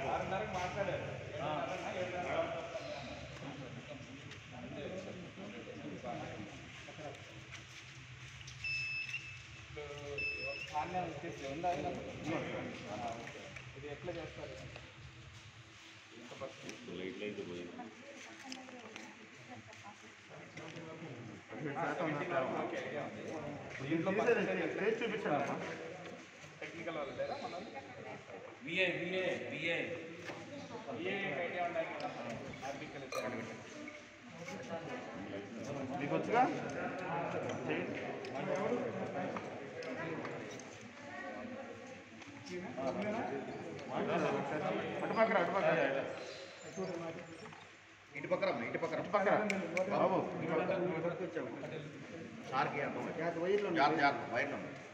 ఇది ఎట్లా చేస్తారు టెక్నికల్ వాళ్ళు లేదా మనం బిఏ బిఏ బిఏ ఏ ఐడియా ఉన్నాయి కదా ఆర్టికల్ మీకు వచ్చుగా అటుపక్కన అటుపక్కన ఇటు పక్కన అమ్మ, ఇటు పక్కన పక్కన బాబు జాగ్రత్త, జాగ్రత్త, వైర్లో